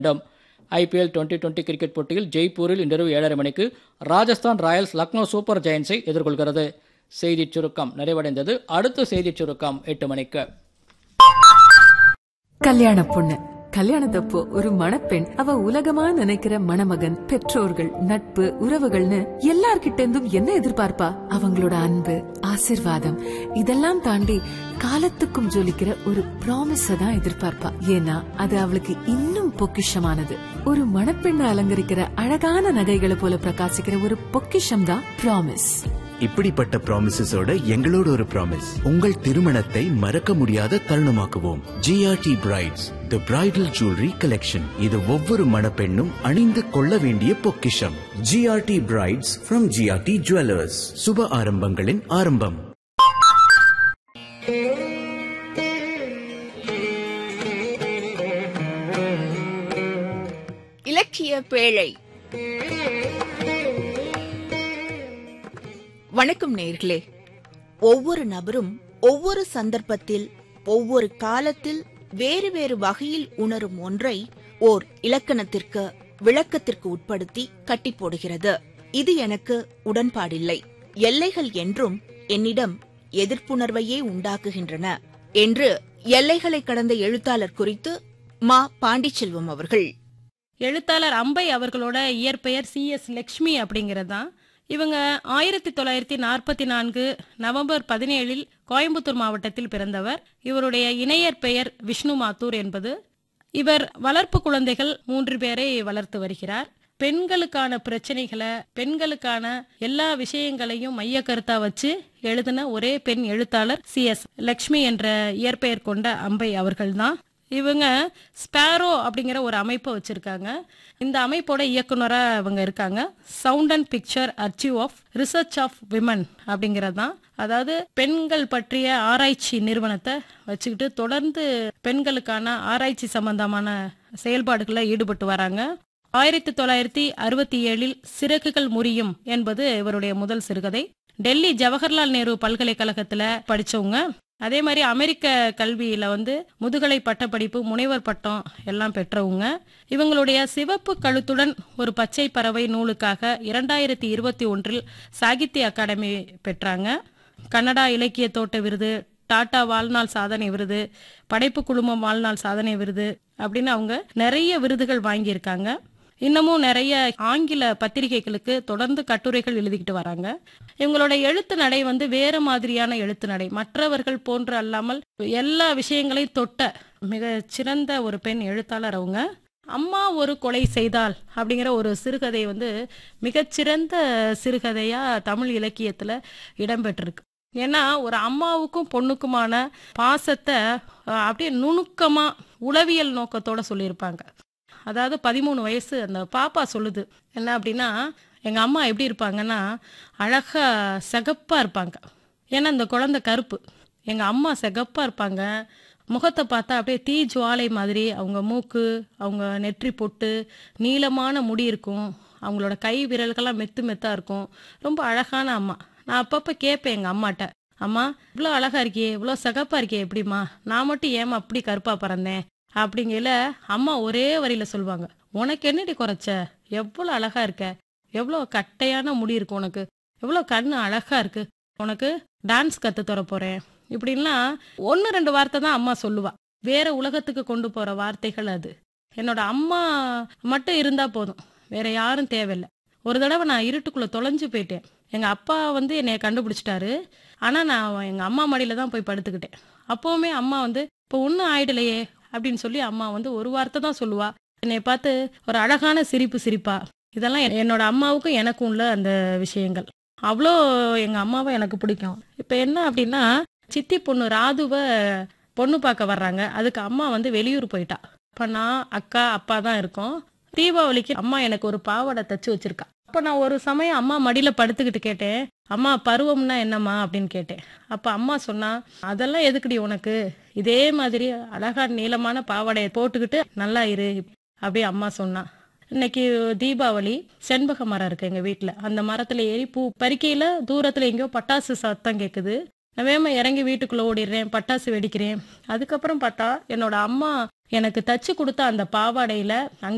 இடம் IPL twenty twenty cricket போட்டியில் ஜெய்ப்பூரில் இன்றிரவு ஏழரை மணிக்கு ராஜஸ்தான் ராயல்ஸ் லக்னோ சூப்பர் ஜெயன்ஸை எதிர்கொள்கிறது செய்திச் சுருக்கம் நிறைவடைந்தது அடுத்த செய்திச் சுருக்கம் எட்டு மணிக்கு கல்யாண பொண்ணு கல்யாணத்தப்போ ஒரு மணப்பெண் அவ உலகமா நினைக்கிற மணமகன் பெற்றோர்கள் நட்பு உறவுகள்னு எல்லார்கிட்ட இருந்தும் என்ன எதிர்பார்ப்பா அவங்களோட அன்பு ஆசிர்வாதம் இதெல்லாம் தாண்டி காலத்துக்கும் ஜொலிக்கிற ஒரு ப்ராமிஸ தான் எதிர்பார்ப்பா ஏன்னா அது அவளுக்கு இன்னும் பொக்கிஷமானது ஒரு மணப்பெண்ணை அலங்கரிக்கிற அழகான நகைகளை போல பிரகாசிக்கிற ஒரு பொக்கிஷம் தான் ப்ராமிஸ் இப்படிப்பட்ட ப்ராமிசஸோட எங்களோட ஒரு ப்ராமிஸ் உங்கள் திருமணத்தை மறக்க முடியாத தருணமாக்குவோம் GRT brides the bridal jewellery collection இது ஒவ்வொரு மணப்பெண்ணும் அணிந்து கொள்ள வேண்டிய பொக்கிஷம் GRT brides from GRT jewellers சுப ஆரம்பங்களின் ஆரம்பம் இலக்கிய பேழை வணக்கம் நேர்களே ஒவ்வொரு நபரும் ஒவ்வொரு சந்தர்ப்பத்தில் ஒவ்வொரு காலத்தில் வேறு வேறு வகையில் உணரும் ஒன்றை ஓர் இலக்கணத்திற்கு விளக்கத்திற்கு உட்படுத்தி கட்டி போடுகிறது இது எனக்கு உடன்பாடில்லை எல்லைகள் என்றும் என்னிடம் எதிர்ப்புணர்வையே உண்டாக்குகின்றன என்று எல்லைகளை கடந்த எழுத்தாளர் குறித்து மா பாண்டிச்செல்வம் அவர்கள் எழுத்தாளர் அம்பை அவர்களோட இயற்பெயர் சி எஸ் லக்ஷ்மி அப்படிங்கிறது தான் இவங்க ஆயிரத்தி தொள்ளாயிரத்தி நாற்பத்தி நான்கு நவம்பர் பதினேழில் கோயம்புத்தூர் மாவட்டத்தில் பிறந்தவர் இவருடைய இணையர் பெயர் விஷ்ணு மாத்தூர் என்பது இவர் வளர்ப்பு குழந்தைகள் மூன்று பேரை வளர்த்து வருகிறார் பெண்களுக்கான பிரச்சனைகளை பெண்களுக்கான எல்லா விஷயங்களையும் மைய கருத்தா வச்சு எழுதின ஒரே பெண் எழுத்தாளர் சி எஸ் லக்ஷ்மி என்ற இயற்பெயர் கொண்ட அம்பை அவர்கள்தான் இவங்க ஸ்பேரோ அப்படிங்கிற ஒரு அமைப்பை வச்சிருக்காங்க இந்த அமைப்போட இயக்குனரா இவங்க இருக்காங்க sound and picture achieve of research of women அப்படிங்கிறது தான் அதாவது பெண்கள் பற்றிய ஆராய்ச்சி நிறுவனத்தை வச்சுக்கிட்டு தொடர்ந்து பெண்களுக்கான ஆராய்ச்சி சம்பந்தமான செயல்பாடுகளில் ஈடுபட்டு வராங்க ஆயிரத்தி தொள்ளாயிரத்தி அறுபத்தி ஏழில் சிறகுகள் முறியும் என்பது இவருடைய முதல் சிறுகதை டெல்லி ஜவஹர்லால் நேரு பல்கலைக்கழகத்துல படிச்சவங்க அதே மாதிரி அமெரிக்க கல்வியில வந்து முதுகலை பட்டப்படிப்பு முனைவர் பட்டம் எல்லாம் பெற்றவங்க இவங்களுடைய சிவப்பு கழுத்துடன் ஒரு பச்சை பறவை நூலுக்காக இரண்டாயிரத்தி இருபத்தி ஒன்றில் சாகித்ய அகாடமி பெற்றாங்க கன்னடா இலக்கிய தோட்ட விருது டாடா வாழ்நாள் சாதனை விருது படைப்பு குழுமம் வாழ்நாள் சாதனை விருது அப்படின்னு அவங்க நிறைய விருதுகள் வாங்கியிருக்காங்க இன்னமும் நிறைய ஆங்கில பத்திரிகைகளுக்கு தொடர்ந்து கட்டுரைகள் எழுதிக்கிட்டு வராங்க இவங்களோட எழுத்து நடை வந்து வேற மாதிரியான எழுத்து நடை மற்றவர்கள் போன்று அல்லாமல் எல்லா விஷயங்களையும் தொட்ட மிக சிறந்த ஒரு பெண் எழுத்தாளர் அவங்க அம்மா ஒரு கொலை செய்தால் அப்படிங்கிற ஒரு சிறுகதை வந்து மிகச்சிறந்த சிறுகதையா தமிழ் இலக்கியத்துல இடம்பெற்றிருக்கு ஏன்னா ஒரு அம்மாவுக்கும் பொண்ணுக்குமான பாசத்தை அஹ், அப்படியே நுணுக்கமா உளவியல் நோக்கத்தோட சொல்லியிருப்பாங்க அதாவது பதிமூணு வயசு அந்த பாப்பா சொல்லுது என்ன அப்படின்னா எங்க அம்மா எப்படி இருப்பாங்கன்னா அழகா சிகப்பா இருப்பாங்க ஏன்னா இந்த குழந்தை கருப்பு எங்க அம்மா சிகப்பா இருப்பாங்க முகத்தை பார்த்தா அப்படியே தீ ஜுவாலை மாதிரி அவங்க மூக்கு அவங்க நெற்றி பொட்டு நீளமான முடி இருக்கும் அவங்களோட கை விரல்கள்லாம் மெத்து மெத்தா இருக்கும் ரொம்ப அழகான அம்மா நான் அப்பப்போ கேட்பேன் எங்கள் அம்மாட்ட அம்மா இவ்வளோ அழகா இருக்கியே இவ்வளோ சிகப்பா இருக்கியே எப்படிம்மா நான் மட்டும் ஏமா அப்படி கருப்பா பிறந்தேன் அப்படிங்கல அம்மா ஒரே வரியில சொல்லுவாங்க உனக்கு என்னடி குறைச்ச எவ்வளோ அழகா இருக்க எவ்வளோ கட்டையான முடி இருக்கு உனக்கு எவ்வளோ கண்ணு அழகா இருக்கு உனக்கு டான்ஸ் கத்து தர போறேன் இப்படின்லாம் ஒன்று ரெண்டு வார்த்தை தான் அம்மா சொல்லுவா வேற உலகத்துக்கு கொண்டு போற வார்த்தைகள் அது என்னோட அம்மா மட்டும் இருந்தா போதும் வேற யாரும் தேவையில்லை ஒரு தடவை நான் இருட்டுக்குள்ள தொலைஞ்சு போயிட்டேன் எங்க அப்பா வந்து என்னைய கண்டுபிடிச்சிட்டாரு ஆனா நான் எங்க அம்மா மடியில தான் போய் படுத்துக்கிட்டேன் அப்பவுமே அம்மா வந்து இப்போ ஒன்றும் ஆயிடலையே அப்படின்னு சொல்லி அம்மா வந்து ஒரு வார்த்தை தான் சொல்லுவா என்னை பார்த்து ஒரு அழகான சிரிப்பு சிரிப்பா இதெல்லாம் என்- என்னோட அம்மாவுக்கும் எனக்கும் உள்ள அந்த விஷயங்கள் அவ்வளோ எங்க அம்மாவை எனக்கு பிடிக்கும் இப்போ என்ன அப்படின்னா சித்தி பொண்ணு ராதுவை பொண்ணு பார்க்க வர்றாங்க அதுக்கு அம்மா வந்து வெளியூர் போயிட்டா இப்போ நான் அக்கா அப்பா தான் இருக்கோம் தீபாவளிக்கு அம்மா எனக்கு ஒரு பாவாடை தச்சு வச்சிருக்கா அப்போ நான் ஒரு சமயம் அம்மா மடியில் படுத்துக்கிட்டு கேட்டேன் அம்மா பருவம்னா என்னம்மா அப்படின்னு கேட்டேன் அப்போ அம்மா சொன்னா அதெல்லாம் எதுக்குடி உனக்கு இதே மாதிரி அழகா நீளமான பாவாடையை போட்டுக்கிட்டு நல்லா இரு அப்படியே அம்மா சொன்னா இன்னைக்கு தீபாவளி செண்பக மரம் இருக்கு எங்க வீட்ல அந்த மரத்துல ஏறி பூ பறிக்கையில தூரத்துல எங்கேயோ பட்டாசு சத்தம் கேக்குது நான் வேகமா இறங்கி வீட்டுக்குள்ள ஓடிடுறேன் பட்டாசு வெடிக்கிறேன் அதுக்கப்புறம் பார்த்தா என்னோட அம்மா எனக்கு தச்சு கொடுத்த அந்த பாவாடையில அங்க